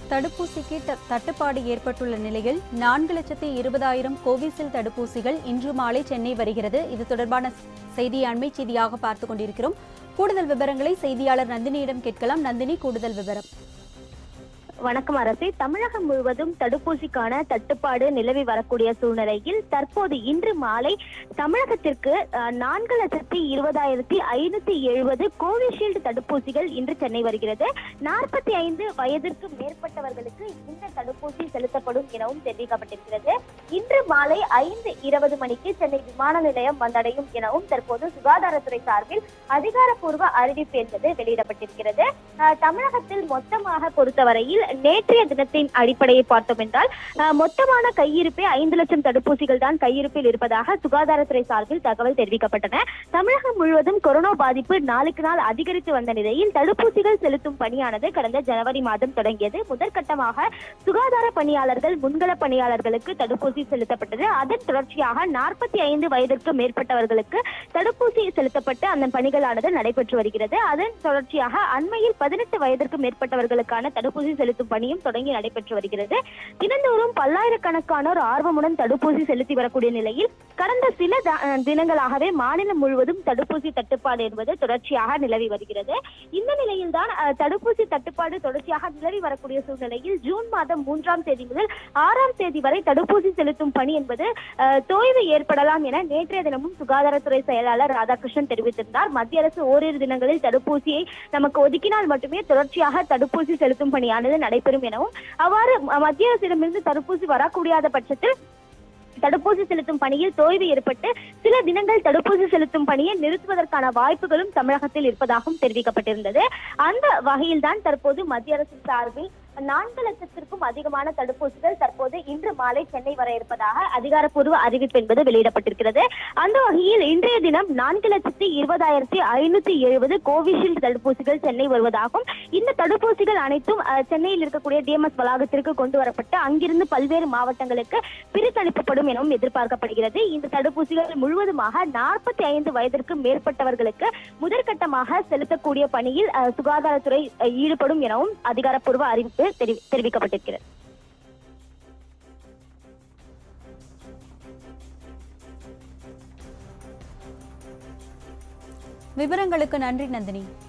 தடுப்பூசிக்கு த- தட்டுப்பாடு ஏற்பட்டுள்ள நிலையில் நான்கு லட்சத்தி இருபதாயிரம் கோவிஷீல்டு தடுப்பூசிகள் இன்று மாலை சென்னை வருகிறது இது தொடர்பான செய்தி அண்மை செய்தியாக பார்த்துக் கொண்டிருக்கிறோம் கூடுதல் விவரங்களை செய்தியாளர் நந்தினியிடம் கேட்கலாம் நந்தினி கூடுதல் விவரம் வணக்கம் அரசே தமிழகம் முழுவதும் தடுப்பூசிக்கான தட்டுப்பாடு நிலவி வரக்கூடிய சூழ்நிலையில் தற்போது இன்று மாலை தமிழகத்திற்கு அஹ், நான்கு லட்சத்தி இருபதாயிரத்தி ஐநூத்தி எழுபது கோவிஷீல்டு தடுப்பூசிகள் இன்று சென்னை வருகிறது நாற்பத்தி ஐந்து வயதிற்கு மேற்பட்டவர்களுக்கு இந்த தடுப்பூசி செலுத்தப்படும் எனவும் தெரிவிக்கப்பட்டிருக்கிறது இன்று மாலை ஐந்து இருபது மணிக்கு சென்னை விமான நிலையம் வந்தடையும் எனவும் தற்போது சுகாதாரத்துறை சார்பில் அதிகாரப்பூர்வ அறிவிப்பு என்பது வெளியிடப்பட்டிருக்கிறது அஹ், தமிழகத்தில் மொத்தமாக பொறுத்தவரையில் நேற்றைய தினத்தின் அடிப்படையை பார்த்தோம் என்றால் அஹ், மொத்தமான கையிருப்பே ஐந்து லட்சம் தடுப்பூசிகள் தான் கையிருப்பில் இருப்பதாக சுகாதாரத்துறை சார்பில் தகவல் தெரிவிக்கப்பட்டன தமிழகம் முழுவதும் கொரோனா பாதிப்பு நாளுக்கு நாள் அதிகரித்து வந்த நிலையில் தடுப்பூசிகள் செலுத்தும் பணியானது கடந்த ஜனவரி மாதம் தொடங்கியது முதற்கட்டமாக சுகாதார பணியாளர்கள் முன்கள பணியாளர்களுக்கு தடுப்பூசி செலுத்தப்பட்டது அதன் தொடர்ச்சியாக நாற்பத்தி ஐந்து வயதிற்கு மேற்பட்டவர்களுக்கு தடுப்பூசி செலுத்தப்பட்டு அந்த பணிகளானது நடைபெற்று வருகிறது அதன் தொடர்ச்சியாக அண்மையில் பதினெட்டு வயதிற்கு மேற்பட்டவர்களுக்கான தடுப்பூசி செலுத்தும் பணியும் தொடங்கி நடைபெற்று வருகிறது தினந்தோறும் பல்லாயிரக்கணக்கானோர் ஆர்வமுடன் தடுப்பூசி செலுத்தி வரக்கூடிய நிலையில் கடந்த சில த- அஹ் தினங்களாகவே மாநிலம் முழுவதும் தடுப்பூசி தட்டுப்பாடு என்பது தொடர்ச்சியாக நிலவி வருகிறது இந்த நிலையில்தான் அஹ், தடுப்பூசி தட்டுப்பாடு தொடர்ச்சியாக நிலவி வரக்கூடிய சூழ்நிலையில் ஜூன் மாதம் மூன்றாம் தேதி முதல் ஆறாம் தேதி வரை தடுப்பூசி செலுத்தும் பணி என்பது அஹ், தொய்வு ஏற்படலாம் என நேற்றைய தினமும் சுகாதாரத்துறை செயலாளர் ராதாகிருஷ்ணன் தெரிவித்திருந்தார் மத்திய அரசு ஓரிரு தினங்களில் தடுப்பூசியை நமக்கு ஒதுக்கினால் மட்டுமே தொடர்ச்சியாக தடுப்பூசி செலுத்தும் பணியானது நடைபெறும் எனவும் அவ்வாறு ம- மத்திய அரசிடமிருந்து தடுப்பூசி வரக்கூடியாத பட்சத்தில் தடுப்பூசி செலுத்தும் பணியில் தொய்வு ஏற்பட்டு சில தினங்கள் தடுப்பூசி செலுத்தும் பணியை நிறுத்துவதற்கான வாய்ப்புகளும் தமிழகத்தில் இருப்பதாகவும் தெரிவிக்கப்பட்டிருந்தது அந்த வகையில்தான் தற்போது மத்திய அரசு சார்பில் நான்கு லட்சத்திற்கும் அதிகமான தடுப்பூசிகள் தற்போது இன்று மாலை சென்னை வர இருப்பதாக அதிகாரப்பூர்வ அறிவிப்பு என்பது வெளியிடப்பட்டிருக்கிறது அந்த வகையில் இன்றைய தினம் நான்கு லட்சத்தி இருபதாயிரத்தி ஐநூத்தி எழுபது கோவிஷீல்டு தடுப்பூசிகள் சென்னை வருவதாகவும் இந்த தடுப்பூசிகள் அனைத்தும் அஹ், சென்னையில் இருக்கக்கூடிய டிஎம்எஸ் வளாகத்திற்கு கொண்டு வரப்பட்டு அங்கிருந்து பல்வேறு மாவட்டங்களுக்கு பிரித்தளிக்கப்படும் எனவும் எதிர்பார்க்கப்படுகிறது இந்த தடுப்பூசிகள் முழுவதுமாக நாற்பத்தி ஐந்து வயதிற்கு மேற்பட்டவர்களுக்கு முதற்கட்டமாக செலுத்தக்கூடிய பணியில் அஹ், சுகாதாரத்துறை அஹ், ஈடுபடும் எனவும் அதிகாரப்பூர்வ அறிவிப்பு தெரிவி- தெரிவிக்கப்பட்டிருக்கிறது விவரங்களுக்கு நன்றி நந்தினி